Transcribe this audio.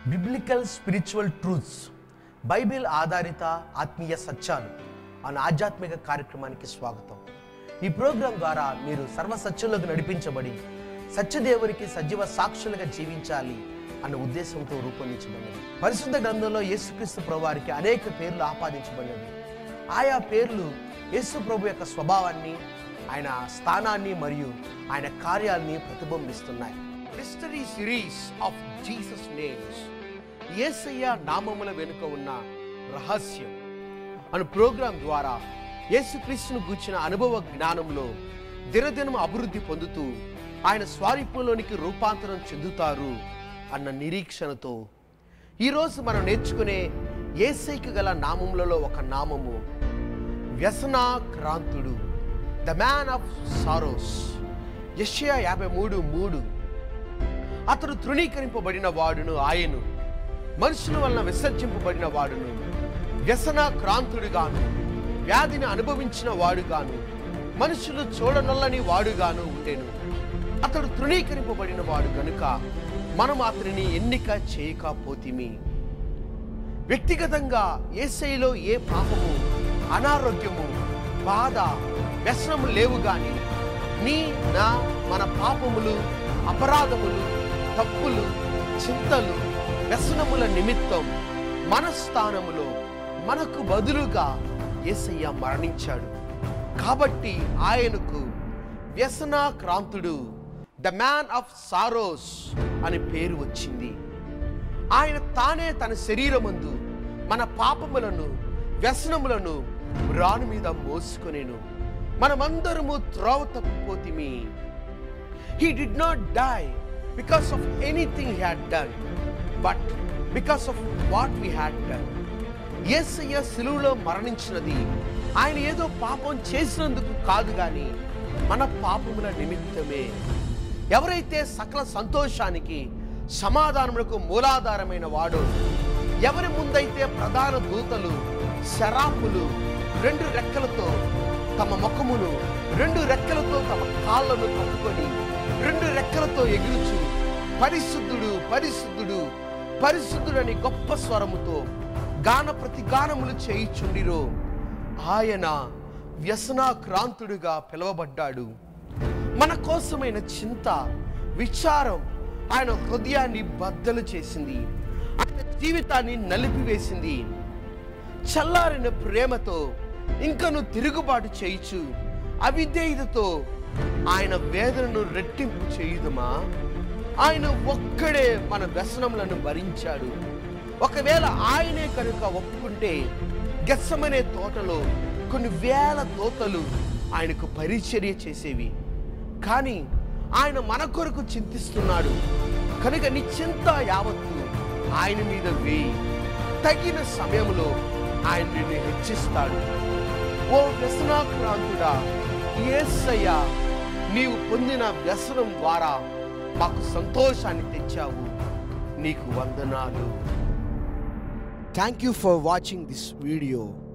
biblical spiritual truths Bible ఆధారిత ఆత్మీయ సత్యాలు అనే ఆధ్యాత్మిక కార్యక్రమానికి స్వాగతం ఈ ప్రోగ్రాం ద్వారా మీరు సర్వ సత్యంలోకి నడిపించబడి సత్యదేవునికి సజీవ సాక్షులుగా జీవించాలి అన్న ఉద్దేశంతో రూపొందించబడినది పరిశుద్ధ గ్రంథంలో యేసుక్రీస్తు ప్రభువారికి అనేక పేర్లు ఆపాదించబడినవి ఆయా పేర్లు యేసు ప్రభు యొక్క స్వభావాన్ని ఆయన స్థానాన్ని మరియు ఆయన కార్యాలని ప్రతిబింబిస్తున్నాయి mystery series of Jesus names Yesayya నామముల వెనుక ఉన్న రహస్యం అను ప్రోగ్రాం ద్వారా యేసుక్రీస్తును గూర్చిన అనుభవ జ్ఞానంలో దినదినం అభివృద్ధి పొందుతూ ఆయన స్వారూప్యంలోనికి రూపాంతరం చెందుతారు అన్న నిరీక్షణతో ఈరోజు మనం నేర్చుకునే ఏసైకి గల నామములలో ఒక నామము వ్యసనాక్రాంతుడు the man of sorrows Yeshaya యాభై మూడు మూడు అతడు తృణీకరింపబడిన వాడును ఆయను మనుషుల వలన విసర్జింపబడిన వాడును వ్యసనాక్రాంతుడుగాను వ్యాధిని అనుభవించిన వాడుగాను మనుషులు చూడనొల్లని వాడుగాను ఉండెను అతడు తృణీకరింపబడిన వాడు గనుక మనం అతనిని ఎన్నిక చేయకపోతిమి వ్యక్తిగతంగా ఏసైలో ఏ పాపము అనారోగ్యము బాధ వ్యసనము లేవు గాని నీ నా మన పాపములు అపరాధములు తప్పులు చింతలు వ్యసనముల నిమిత్తం మన స్థానములో మనకు బదులుగా యేసయ్య మరణించాడు కాబట్టి ఆయనకు వ్యసనాక్రాంతుడు ద మ్యాన్ ఆఫ్ సారోస్ అని పేరు వచ్చింది ఆయన తానే తన శరీరమందు మన పాపములను వ్యసనములను రాను మీద మోసుకొనేను మనమందరము త్రోవ తప్పిపోతిమి he did not die because of anything he had done but because of what we had done Yesayya సిలువలో మరణించినది ఆయన ఏదో పాపం చేసినందుకు కాదు కానీ మన పాపముల నిమిత్తమే ఎవరైతే సకల సంతోషానికి సమాధానములకు మూలాధారమైన వాడు ఎవరి ముందైతే ప్రధాన దూతలు శరాపులు రెండు రెక్కలతో తమ ముఖమును రెండు రెక్కలతో తమ కాళ్ళను కప్పుకొని రెండు రెక్కలతో ఎగురుచు పరిశుద్ధుడు పరిశుద్ధుడు పరిశుద్ధుడని గొప్ప స్వరముతో గాన ప్రతిగానములు చేయిచుండిరో ఆయన వ్యసనాక్రాంతుడుగా పిలువబడ్డాడు మన కోసమైన చింత విచారం ఆయన హృదయాన్ని బద్దలు చేసింది ఆయన జీవితాన్ని నలిపివేసింది చల్లారిన ప్రేమతో ఇంకను తిరుగుబాటు చేయుచు అవిధేయతతో ఆయన వేదనను రెట్టింపు చేయుదమా ఆయన ఒక్కడే మన వ్యసనములను భరించాడు ఒకవేళ ఆయనే కనుక ఒప్పుకుంటే గెస్సమనే తోటలో కొన్ని వేల తోటలు ఆయనకు పరిచర్య చేసేవి కానీ ఆయన మన కొరకు చింతిస్తున్నాడు కనుక నీ చింత యావత్తు ఆయన మీద వేయి తగిన సమయంలో ఆయన నిన్ను హెచ్చిస్తాడు ఓ వ్యసనాక్రాంతుడా ఏసయ్యా నీవు పొందిన వ్యసనం ద్వారా మాకు సంతోషాన్ని తెచ్చావు నీకు వందనాలు thank you for watching this video